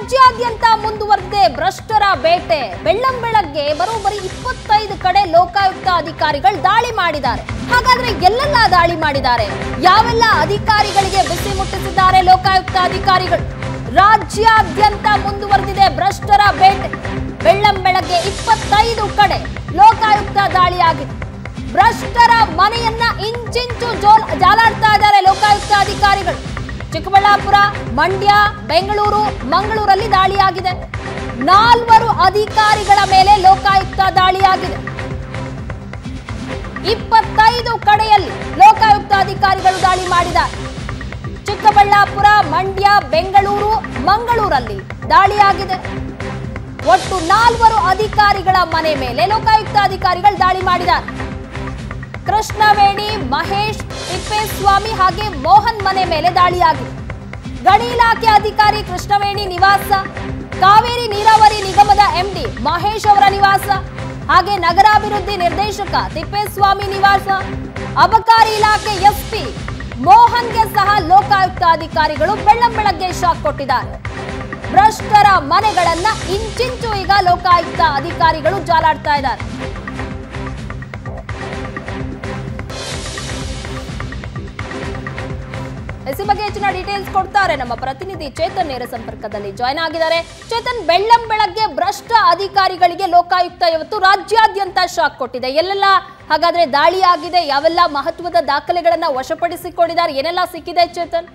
ರಾಜ್ಯಾದ್ಯಂತ ಮುಂದುವರೆದಿದೆ ಭ್ರಷ್ಟರ ಬೇಟೆ ಬೆಳ್ಳಂ ಬೆಳಗ್ಗೆ ಬರೋಬ್ಬರಿ ಇಪ್ಪತ್ತೈದು ಕಡೆ ಲೋಕಾಯುಕ್ತ ಅಧಿಕಾರಿಗಳು ದಾಳಿ ಮಾಡಿದ್ದಾರೆ ಹಾಗಾದ್ರೆ ಎಲ್ಲೆಲ್ಲ ದಾಳಿ ಮಾಡಿದ್ದಾರೆ ಯಾವೆಲ್ಲ ಅಧಿಕಾರಿಗಳಿಗೆ ಬಿಸಿ ಮುಟ್ಟಿಸಿದ್ದಾರೆ ಲೋಕಾಯುಕ್ತ ಅಧಿಕಾರಿಗಳು ರಾಜ್ಯಾದ್ಯಂತ ಮುಂದುವರೆದಿದೆ ಭ್ರಷ್ಟರ ಬೇಟೆ ಬೆಳ್ಳಂ ಬೆಳಗ್ಗೆ ಇಪ್ಪತ್ತೈದು ಕಡೆ ಲೋಕಾಯುಕ್ತ ದಾಳಿಯಾಗಿದೆ ಭ್ರಷ್ಟರ ಮನೆಯನ್ನ ಇಂಚಿಂಚು ಜೋಲ್ ಜಾಲಾಡ್ತಾ ಇದ್ದಾರೆ ಲೋಕಾಯುಕ್ತ ಅಧಿಕಾರಿಗಳು ಚಿಕ್ಕಬಳ್ಳಾಪುರ ಮಂಡ್ಯ ಬೆಂಗಳೂರು ಮಂಗಳೂರಲ್ಲಿ ದಾಳಿಯಾಗಿದೆ ನಾಲ್ವರು ಅಧಿಕಾರಿಗಳ ಮೇಲೆ ಲೋಕಾಯುಕ್ತ ದಾಳಿಯಾಗಿದೆ ಇಪ್ಪತ್ತೈದು ಕಡೆಯಲ್ಲಿ ಲೋಕಾಯುಕ್ತ ಅಧಿಕಾರಿಗಳು ದಾಳಿ ಮಾಡಿದ್ದಾರೆ ಚಿಕ್ಕಬಳ್ಳಾಪುರ ಮಂಡ್ಯ ಬೆಂಗಳೂರು ಮಂಗಳೂರಲ್ಲಿ ದಾಳಿಯಾಗಿದೆ ಒಟ್ಟು ನಾಲ್ವರು ಅಧಿಕಾರಿಗಳ ಮನೆ ಮೇಲೆ ಲೋಕಾಯುಕ್ತ ಅಧಿಕಾರಿಗಳು ದಾಳಿ ಮಾಡಿದ್ದಾರೆ ಕೃಷ್ಣವೇಣಿ ಮಹೇಶ್ ತಿಪ್ಪೇಸ್ವಾಮಿ ಹಾಗೆ ಮೋಹನ್ ಮನೆ ಮೇಲೆ ದಾಳಿಯಾಗಿದೆ ಗಣಿ ಇಲಾಖೆ ಅಧಿಕಾರಿ ಕೃಷ್ಣವೇಣಿ ನಿವಾಸ ಕಾವೇರಿ ನೀರಾವರಿ ನಿಗಮದ ಎಂಡಿ ಮಹೇಶ್ ಅವರ ನಿವಾಸ ಹಾಗೆ ನಗರಾಭಿವೃದ್ಧಿ ನಿರ್ದೇಶಕ ತಿಪ್ಪೇಸ್ವಾಮಿ ನಿವಾಸ ಅಬಕಾರಿ ಇಲಾಖೆ ಎಸ್ಪಿ ಮೋಹನ್ಗೆ ಸಹ ಲೋಕಾಯುಕ್ತ ಅಧಿಕಾರಿಗಳು ಬೆಳ್ಳಂ ಬೆಳಗ್ಗೆ ಶಾಕ್ ಕೊಟ್ಟಿದ್ದಾರೆ ಭ್ರಷ್ಟರ ಮನೆಗಳನ್ನ ಇಂಚಿಂಚು ಈಗ ಲೋಕಾಯುಕ್ತ ಅಧಿಕಾರಿಗಳು ಜಾಲಾಡ್ತಾ ಇದ್ದಾರೆ ಎಸ್ ಈ ಬಗ್ಗೆ ಹೆಚ್ಚಿನ ಡೀಟೇಲ್ಸ್ ಕೊಡ್ತಾರೆ ನಮ್ಮ ಪ್ರತಿನಿಧಿ ಚೇತನ್ ನೇರ ಸಂಪರ್ಕದಲ್ಲಿ ಜಾಯ್ನ್ ಆಗಿದ್ದಾರೆ ಚೇತನ್ ಬೆಳ್ಳಂ ಬೆಳಗ್ಗೆ ಭ್ರಷ್ಟ ಅಧಿಕಾರಿಗಳಿಗೆ ಲೋಕಾಯುಕ್ತ ಇವತ್ತು ರಾಜ್ಯಾದ್ಯಂತ ಶಾಕ್ ಕೊಟ್ಟಿದೆ ಎಲ್ಲೆಲ್ಲ ಹಾಗಾದ್ರೆ ದಾಳಿ ಆಗಿದೆ ಯಾವೆಲ್ಲ ಮಹತ್ವದ ದಾಖಲೆಗಳನ್ನ ವಶಪಡಿಸಿಕೊಂಡಿದ್ದಾರೆ ಏನೆಲ್ಲ ಸಿಕ್ಕಿದೆ ಚೇತನ್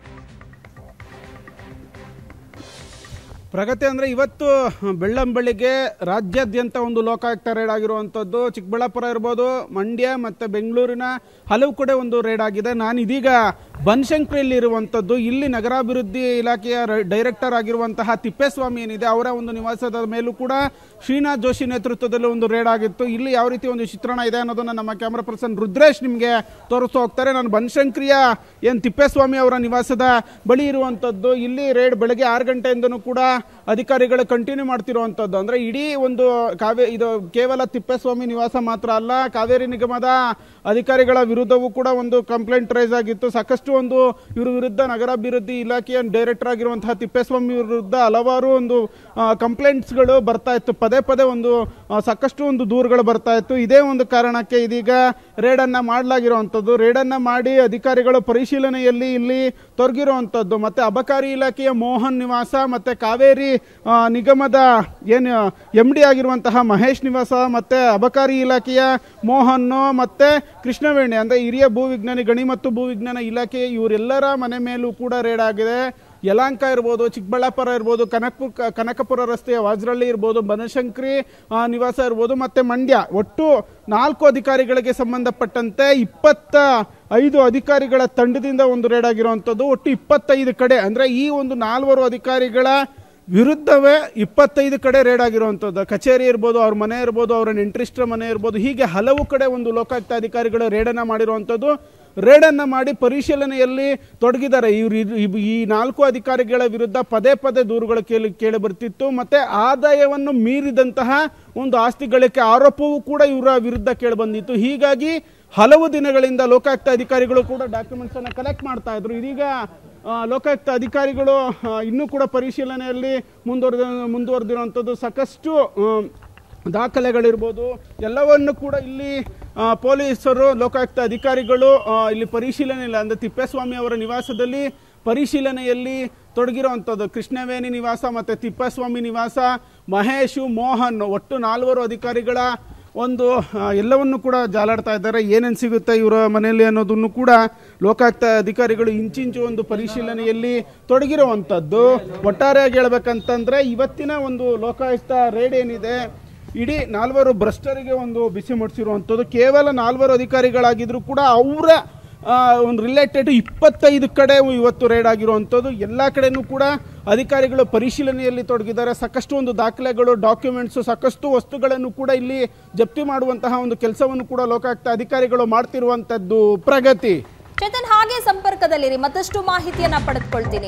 ಪ್ರಗತಿ ಅಂದರೆ ಇವತ್ತು ಬೆಳ್ಳಂಬೆಳಿಗ್ಗೆ ರಾಜ್ಯಾದ್ಯಂತ ಒಂದು ಲೋಕಾಯುಕ್ತ ರೇಡ್ ಆಗಿರುವಂಥದ್ದು ಚಿಕ್ಕಬಳ್ಳಾಪುರ ಇರ್ಬೋದು ಮಂಡ್ಯ ಮತ್ತು ಬೆಂಗಳೂರಿನ ಹಲವು ಕಡೆ ಒಂದು ರೇಡ್ ಆಗಿದೆ ನಾನು ಇದೀಗ ಬನಶಂಕರಿಯಲ್ಲಿ ಇರುವಂಥದ್ದು ಇಲ್ಲಿ ನಗರಾಭಿವೃದ್ಧಿ ಇಲಾಖೆಯ ರ- ಡೈರೆಕ್ಟರ್ ಆಗಿರುವಂತಹ ತಿಪ್ಪೇಸ್ವಾಮಿ ಏನಿದೆ ಅವರ ಒಂದು ನಿವಾಸದ ಮೇಲೂ ಕೂಡ ಶ್ರೀನಾಥ್ ಜೋಶಿ ನೇತೃತ್ವದಲ್ಲಿ ಒಂದು ರೇಡ್ ಆಗಿತ್ತು ಇಲ್ಲಿ ಯಾವ ರೀತಿ ಒಂದು ಚಿತ್ರಣ ಇದೆ ಅನ್ನೋದನ್ನ ನಮ್ಮ ಕ್ಯಾಮ್ರಾ ಪರ್ಸನ್ ರುದ್ರೇಶ್ ನಿಮಗೆ ತೋರಿಸ್ತಾ ಹೋಗ್ತಾರೆ ನಾನು ಬನಶಂಕರಿಯ ಏನು ತಿಪ್ಪೇಸ್ವಾಮಿ ಅವರ ನಿವಾಸದ ಬಳಿ ಇರುವಂಥದ್ದು ಇಲ್ಲಿ ರೇಡ್ ಬೆಳಗ್ಗೆ ಆರು ಗಂಟೆಯಿಂದನೂ ಕೂಡ ಅಧಿಕಾರಿಗಳು ಕಂಟಿನ್ಯೂ ಮಾಡ್ತಿರುವಂಥದ್ದು ಅಂದ್ರೆ ಇಡೀ ಒಂದು ಕಾವೇ ಇದು ಕೇವಲ ತಿಪ್ಪೇಸ್ವಾಮಿ ನಿವಾಸ ಮಾತ್ರ ಅಲ್ಲ ಕಾವೇರಿ ನಿಗಮದ ಅಧಿಕಾರಿಗಳ ವಿರುದ್ಧವೂ ಕೂಡ ಒಂದು ಕಂಪ್ಲೇಂಟ್ ರೈಸ್ ಆಗಿತ್ತು ಸಾಕಷ್ಟು ಒಂದು ಇವ್ರ ವಿರುದ್ಧ ನಗರಾಭಿವೃದ್ಧಿ ಇಲಾಖೆಯ ಡೈರೆಕ್ಟರ್ ಆಗಿರುವಂತಹ ತಿಪ್ಪೇಸ್ವಾಮಿ ವಿರುದ್ಧ ಹಲವಾರು ಒಂದು ಕಂಪ್ಲೇಂಟ್ಸ್ಗಳು ಬರ್ತಾ ಇತ್ತು ಪದೇ ಪದೇ ಒಂದು ಆ, ಸಾಕಷ್ಟು ಒಂದು ದೂರುಗಳು ಬರ್ತಾ ಇತ್ತು ಇದೇ ಒಂದು ಕಾರಣಕ್ಕೆ ಇದೀಗ ರೇಡನ್ನ ಮಾಡಲಾಗಿರುವಂಥದ್ದು ರೇಡನ್ನ ಮಾಡಿ ಅಧಿಕಾರಿಗಳು ಪರಿಶೀಲನೆಯಲ್ಲಿ ಇಲ್ಲಿ ತೊಡಗಿರುವಂಥದ್ದು ಮತ್ತೆ ಅಬಕಾರಿ ಇಲಾಖೆಯ ಮೋಹನ್ ನಿವಾಸ ಮತ್ತೆ ಕಾವೇರಿ ಆ, ನಿಗಮದ ಏನು ಎಂ ಡಿ ಆಗಿರುವಂತಹ ಮಹೇಶ್ ನಿವಾಸ ಮತ್ತೆ ಅಬಕಾರಿ ಇಲಾಖೆಯ ಮೋಹನ್ ಮತ್ತೆ ಕೃಷ್ಣವೇಣಿ ಅಂದ್ರೆ ಹಿರಿಯ ಭೂವಿಜ್ಞಾನಿ ಗಣಿ ಮತ್ತು ಭೂವಿಜ್ಞಾನ ಇಲಾಖೆ ಇವರೆಲ್ಲರ ಮನೆ ಮೇಲೂ ಕೂಡ ರೇಡ್ ಆಗಿದೆ ಯಲಾಂಕ ಇರ್ಬೋದು ಚಿಕ್ಕಬಳ್ಳಾಪುರ ಇರ್ಬೋದು ಕನಕಪುರ ಕನಕಪುರ ರಸ್ತೆಯ ವಾಜ್ರಳ್ಳಿ ಇರ್ಬೋದು ಬನಶಂಕರಿ ಆ, ನಿವಾಸ ಇರ್ಬೋದು ಮತ್ತೆ ಮಂಡ್ಯ ಒಟ್ಟು ನಾಲ್ಕು ಅಧಿಕಾರಿಗಳಿಗೆ ಸಂಬಂಧಪಟ್ಟಂತೆ ಇಪ್ಪತ್ತ ಐದು ಅಧಿಕಾರಿಗಳ ತಂಡದಿಂದ ಒಂದು ರೇಡ್ ಆಗಿರುವಂಥದ್ದು ಒಟ್ಟು ಇಪ್ಪತ್ತೈದು ಕಡೆ ಅಂದ್ರೆ ಈ ಒಂದು ನಾಲ್ವರು ಅಧಿಕಾರಿಗಳ ವಿರುದ್ಧವೇ ಇಪ್ಪತ್ತೈದು ಕಡೆ ರೇಡ್ ಆಗಿರುವಂಥದ್ದು ಕಚೇರಿ ಇರ್ಬೋದು ಅವ್ರ ಮನೆ ಇರ್ಬೋದು ಅವರ ನೆಂಟ್ರಿಸ್ಟ್ರ ಮನೆ ಇರ್ಬೋದು ಹೀಗೆ ಹಲವು ಕಡೆ ಒಂದು ಲೋಕಾಯುಕ್ತ ಅಧಿಕಾರಿಗಳು ರೇಡನ್ನು ಮಾಡಿರುವಂಥದ್ದು ರೇಡನ್ನು ಮಾಡಿ ಪರಿಶೀಲನೆಯಲ್ಲಿ ತೊಡಗಿದ್ದಾರೆ ಇವ್ರು ಇದು- ಇವ್- ಈ ನಾಲ್ಕು ಅಧಿಕಾರಿಗಳ ವಿರುದ್ಧ ಪದೇ ಪದೇ ದೂರುಗಳು ಕೇಳಿ ಕೇಳಿ ಬರ್ತಿತ್ತು ಮತ್ತೆ ಆದಾಯವನ್ನು ಮೀರಿದಂತಹ ಒಂದು ಆಸ್ತಿ ಗಳಿಕೆ ಆರೋಪವೂ ಕೂಡ ಇವರ ವಿರುದ್ಧ ಕೇಳಿ ಬಂದಿತ್ತು ಹೀಗಾಗಿ ಹಲವು ದಿನಗಳಿಂದ ಲೋಕಾಯುಕ್ತ ಅಧಿಕಾರಿಗಳು ಕೂಡ ಡಾಕ್ಯುಮೆಂಟ್ಸ್ ಅನ್ನ ಕಲೆಕ್ಟ್ ಮಾಡ್ತಾ ಇದ್ರು ಇದೀಗ ಆ, ಲೋಕಾಯುಕ್ತ ಅಧಿಕಾರಿಗಳು ಆ, ಇನ್ನೂ ಕೂಡ ಪರಿಶೀಲನೆಯಲ್ಲಿ ಮುಂದುವರೆದ ಮುಂದುವರೆದಿರುವಂಥದ್ದು ಸಾಕಷ್ಟು ಆ, ದಾಖಲೆಗಳಿರ್ಬೋದು ಎಲ್ಲವನ್ನು ಕೂಡ ಇಲ್ಲಿ ಆ, ಪೊಲೀಸರು ಲೋಕಾಯುಕ್ತ ಅಧಿಕಾರಿಗಳು ಆ, ಇಲ್ಲಿ ಪರಿಶೀಲನೆಯಲ್ಲಿ ಅಂದರೆ ತಿಪ್ಪೇಸ್ವಾಮಿ ಅವರ ನಿವಾಸದಲ್ಲಿ ಪರಿಶೀಲನೆಯಲ್ಲಿ ತೊಡಗಿರುವಂಥದ್ದು ಕೃಷ್ಣವೇಣಿ ನಿವಾಸ ಮತ್ತು ತಿಪ್ಪೇಸ್ವಾಮಿ ನಿವಾಸ ಮಹೇಶು ಮೋಹನ್ ಒಟ್ಟು ನಾಲ್ವರು ಅಧಿಕಾರಿಗಳ ಒಂದು ಆ, ಎಲ್ಲವನ್ನು ಕೂಡ ಜಾಲಾಡ್ತಾ ಇದ್ದಾರೆ ಏನೇನು ಸಿಗುತ್ತೆ ಇವರ ಮನೆಯಲ್ಲಿ ಅನ್ನೋದನ್ನು ಕೂಡ ಲೋಕಾಯುಕ್ತ ಅಧಿಕಾರಿಗಳು ಇಂಚಿಂಚು ಒಂದು ಪರಿಶೀಲನೆಯಲ್ಲಿ ತೊಡಗಿರುವಂಥದ್ದು ಒಟ್ಟಾರೆಯಾಗಿ ಹೇಳ್ಬೇಕಂತಂದ್ರೆ ಇವತ್ತಿನ ಒಂದು ಲೋಕಾಯುಕ್ತ ರೇಡ್ ಏನಿದೆ ಇಡೀ ನಾಲ್ವರು ಭ್ರಷ್ಟರಿಗೆ ಒಂದು ಬಿಸಿ ಮುಟ್ಟಿಸಿರುವಂಥದ್ದು ಕೇವಲ ನಾಲ್ವರು ಅಧಿಕಾರಿಗಳಾಗಿದ್ರು ಕೂಡ ಅವರ ಆ, ಒಂದು ರಿಲೇಟೆಡ್ ಇಪ್ಪತ್ತೈದು ಕಡೆ ಇವತ್ತು ರೇಡ್ ಆಗಿರುವಂಥದ್ದು ಎಲ್ಲ ಕಡೆನೂ ಕೂಡ ಅಧಿಕಾರಿಗಳು ಪರಿಶೀಲನೆಯಲ್ಲಿ ತೊಡಗಿದ್ದಾರೆ ಸಾಕಷ್ಟು ಒಂದು ದಾಖಲೆಗಳು ಡಾಕ್ಯುಮೆಂಟ್ಸ್ ಸಾಕಷ್ಟು ವಸ್ತುಗಳನ್ನು ಕೂಡ ಇಲ್ಲಿ ಜಪ್ತಿ ಮಾಡುವಂತಹ ಒಂದು ಕೆಲಸವನ್ನು ಕೂಡ ಲೋಕಾಯುಕ್ತ ಅಧಿಕಾರಿಗಳು ಮಾಡ್ತಿರುವಂಥದ್ದು ಪ್ರಗತಿ ಚೇತನ್ ಹಾಗೆ ಸಂಪರ್ಕದಲ್ಲಿರಿ ಮತ್ತಷ್ಟು ಮಾಹಿತಿಯನ್ನ ಪಡೆದುಕೊಳ್ತೀನಿ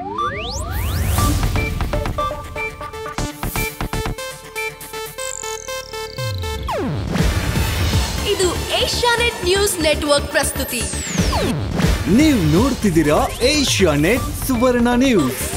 ಇದು ಏಷ್ಯಾನೆಟ್ ನ್ಯೂಸ್ ನೆಟ್ವರ್ಕ್ ಪ್ರಸ್ತುತಿ ನೀವು ನೋಡ್ತಿದ್ದೀರಾ ಏಷ್ಯಾ ನೆಟ್ ಸುವರ್ಣ ನ್ಯೂಸ್